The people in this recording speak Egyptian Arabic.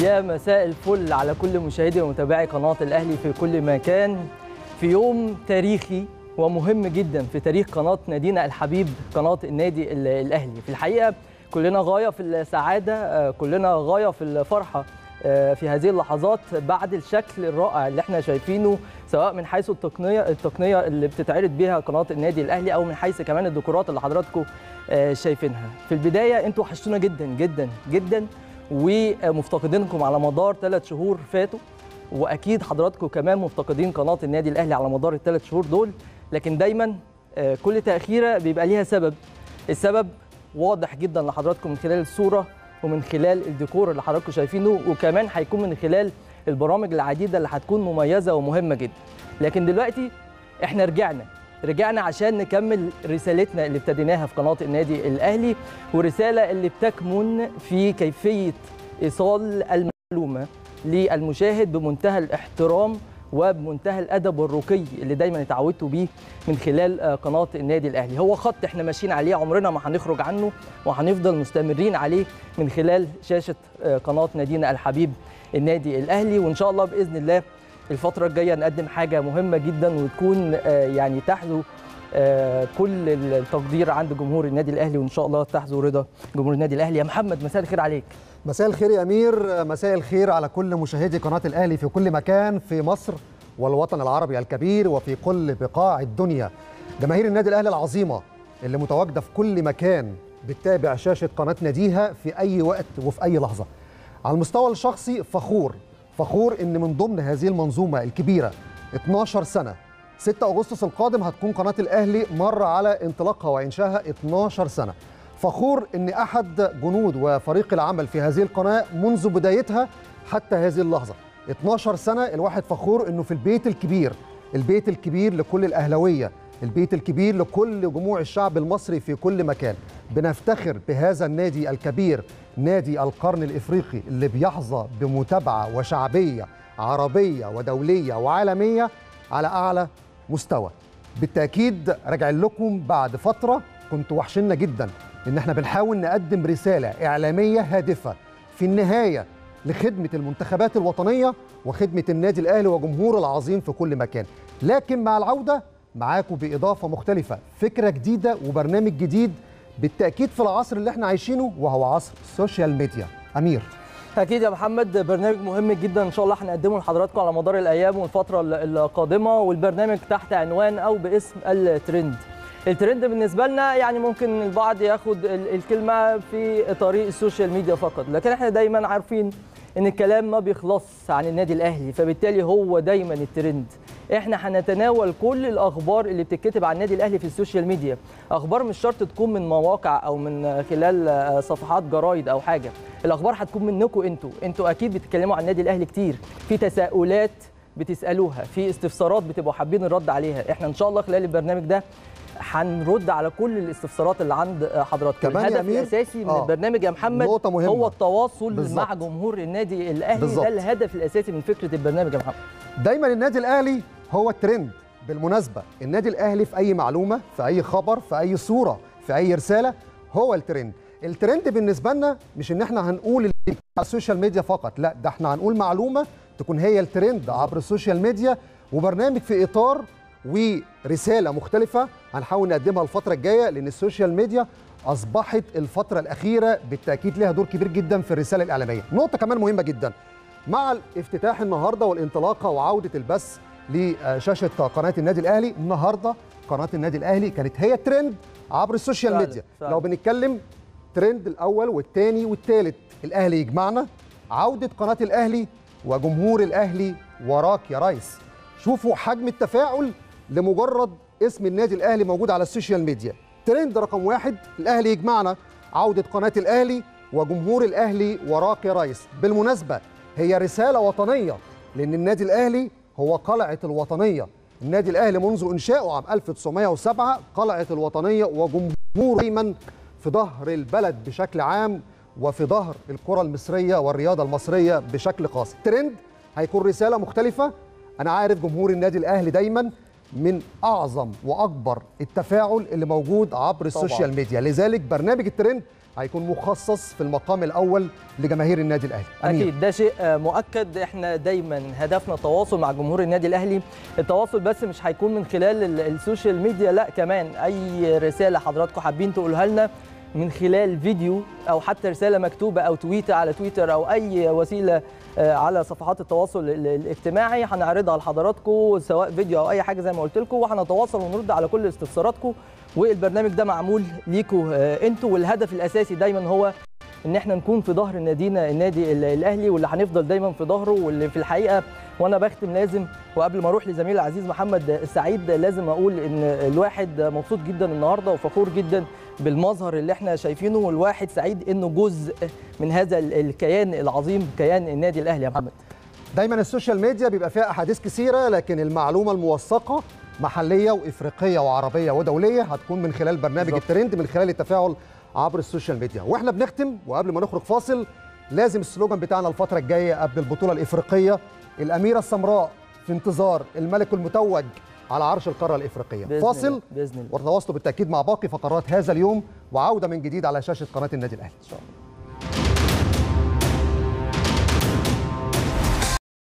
يا مساء الفل على كل مشاهدي ومتابعي قناة الأهلي في كل مكان في يوم تاريخي ومهم جدا في تاريخ قناة نادينا الحبيب قناة النادي ال- الأهلي في الحقيقة كلنا غاية في السعادة آه، كلنا غاية في الفرحة آه، في هذه اللحظات بعد الشكل الرائع اللي احنا شايفينه سواء من حيث التقنية التقنية اللي بتتعرض بيها قناة النادي الأهلي أو من حيث كمان الديكورات اللي حضراتكم آه، شايفينها في البداية انتوا وحشتونا جدا جدا جدا ومفتقدينكم على مدار ثلاث شهور فاتوا واكيد حضراتكم كمان مفتقدين قناه النادي الاهلي على مدار الثلاث شهور دول لكن دايما آه، كل تاخيره بيبقى ليها سبب السبب واضح جدا لحضراتكم من خلال الصوره ومن خلال الديكور اللي حضراتكم شايفينه وكمان هيكون من خلال البرامج العديده اللي هتكون مميزه ومهمه جدا لكن دلوقتي احنا رجعنا رجعنا عشان نكمل رسالتنا اللي ابتديناها في قناه النادي الاهلي ورساله اللي بتكمن في كيفيه ايصال المعلومه للمشاهد بمنتهى الاحترام وبمنتهى الادب والرقي اللي دايما اتعودتوا بيه من خلال آه، قناه النادي الاهلي هو خط احنا ماشيين عليه عمرنا ما هنخرج عنه وهنفضل مستمرين عليه من خلال شاشه آه، قناه نادينا الحبيب النادي الاهلي وان شاء الله باذن الله الفتره الجايه نقدم حاجه مهمه جدا وتكون آه، يعني تحذو آه، كل التقدير عند جمهور النادي الاهلي وان شاء الله تحذو رضا جمهور النادي الاهلي يا محمد مساء الخير عليك مساء الخير يا امير مساء الخير على كل مشاهدي قناه الاهلي في كل مكان في مصر والوطن العربي الكبير وفي كل بقاع الدنيا جماهير النادي الاهلي العظيمه اللي متواجده في كل مكان بتتابع شاشه قناه ناديها في اي وقت وفي اي لحظه على المستوى الشخصي فخور فخور ان من ضمن هذه المنظومه الكبيره 12 سنه 6 اغسطس القادم هتكون قناه الاهلي مر على انطلاقها وانشائها 12 سنه فخور ان احد جنود وفريق العمل في هذه القناه منذ بدايتها حتى هذه اللحظه 12 سنه الواحد فخور انه في البيت الكبير البيت الكبير لكل الاهلاويه البيت الكبير لكل جموع الشعب المصري في كل مكان بنفتخر بهذا النادي الكبير نادي القرن الافريقي اللي بيحظى بمتابعه وشعبيه عربيه ودوليه وعالميه على اعلى مستوى بالتاكيد راجعين لكم بعد فتره كنتوا وحشنا جدا ان احنا بنحاول نقدم رساله اعلاميه هادفه في النهايه لخدمه المنتخبات الوطنيه وخدمه النادي الاهلي وجمهوره العظيم في كل مكان لكن مع العوده معاكم باضافه مختلفه فكره جديده وبرنامج جديد بالتاكيد في العصر اللي احنا عايشينه وهو عصر السوشيال ميديا امير اكيد يا محمد برنامج مهم جدا ان شاء الله هنقدمه لحضراتكم على مدار الايام والفتره ال- القادمه والبرنامج تحت عنوان او باسم الترند الترند بالنسبه لنا يعني ممكن البعض ياخد ال- الكلمه في طريق السوشيال ميديا فقط لكن احنا دايما عارفين ان الكلام ما بيخلص عن النادي الاهلي فبالتالي هو دايما الترند احنا هنتناول كل الاخبار اللي بتتكتب عن النادي الاهلي في السوشيال ميديا اخبار مش شرط تكون من مواقع او من خلال آه، صفحات جرايد او حاجه الاخبار هتكون منكم انتوا انتوا اكيد بتتكلموا عن النادي الاهلي كتير في تساؤلات بتسالوها في استفسارات بتبقوا حابين الرد عليها احنا ان شاء الله خلال البرنامج ده هنرد على كل الاستفسارات اللي عند حضراتكم كمان يا الهدف أمير، الاساسي من آه، البرنامج يا محمد نقطة مهمة. هو التواصل بالظبط. مع جمهور النادي الاهلي بالظبط. ده الهدف الاساسي من فكره البرنامج يا محمد دايما النادي الاهلي هو الترند بالمناسبه النادي الاهلي في اي معلومه في اي خبر في اي صوره في اي رساله هو الترند الترند بالنسبه لنا مش ان احنا هنقول اللي على السوشيال ميديا فقط لا ده احنا هنقول معلومه تكون هي الترند عبر السوشيال ميديا وبرنامج في اطار ورساله مختلفه هنحاول نقدمها الفتره الجايه لان السوشيال ميديا اصبحت الفتره الاخيره بالتاكيد لها دور كبير جدا في الرساله الاعلاميه نقطه كمان مهمه جدا مع الافتتاح النهارده والانطلاقه وعوده البث لشاشه قناه النادي الاهلي النهارده قناه النادي الاهلي كانت هي الترند عبر السوشيال فعلا، ميديا فعلا. لو بنتكلم ترند الاول والثاني والثالث الاهلي يجمعنا عوده قناه الاهلي وجمهور الاهلي وراك يا ريس شوفوا حجم التفاعل لمجرد اسم النادي الاهلي موجود على السوشيال ميديا ترند رقم واحد الاهلي يجمعنا عوده قناه الاهلي وجمهور الاهلي وراك يا ريس بالمناسبه هي رساله وطنيه لان النادي الاهلي هو قلعه الوطنيه النادي الاهلي منذ انشائه عام 1907 قلعه الوطنيه وجمهوره دايما في ظهر البلد بشكل عام وفي ظهر الكره المصريه والرياضه المصريه بشكل خاص ترند هيكون رساله مختلفه انا عارف جمهور النادي الاهلي دايما من اعظم واكبر التفاعل اللي موجود عبر السوشيال ميديا لذلك برنامج الترند هيكون مخصص في المقام الاول لجماهير النادي الاهلي أمير. اكيد ده شيء آه، مؤكد احنا دايما هدفنا التواصل مع جمهور النادي الاهلي التواصل بس مش هيكون من خلال ال- السوشيال ميديا لا كمان اي رساله حضراتكم حابين تقولها لنا من خلال فيديو او حتى رساله مكتوبه او تويته على تويتر او اي وسيله آه، على صفحات التواصل ال- الاجتماعي هنعرضها لحضراتكم سواء فيديو او اي حاجه زي ما قلت لكم وهنتواصل ونرد على كل استفساراتكم والبرنامج ده معمول ليكم آه، انتوا والهدف الاساسي دايما هو ان احنا نكون في ظهر نادينا النادي ال- الاهلي واللي هنفضل دايما في ظهره واللي في الحقيقه وانا بختم لازم وقبل ما اروح لزميلي العزيز محمد السعيد لازم اقول ان الواحد مبسوط جدا النهارده وفخور جدا بالمظهر اللي احنا شايفينه والواحد سعيد انه جزء من هذا ال- الكيان العظيم كيان النادي الاهلي يا محمد دايما السوشيال ميديا بيبقى فيها احاديث كثيره لكن المعلومه الموثقه محليه وافريقيه وعربيه ودوليه هتكون من خلال برنامج بالظبط. الترند من خلال التفاعل عبر السوشيال ميديا واحنا بنختم وقبل ما نخرج فاصل لازم السلوجان بتاعنا الفتره الجايه قبل البطوله الافريقيه الاميره السمراء في انتظار الملك المتوج على عرش القاره الافريقيه بإذن فاصل الله. باذن الله وتواصلوا بالتاكيد مع باقي فقرات هذا اليوم وعوده من جديد على شاشه قناه النادي الاهلي ان شاء الله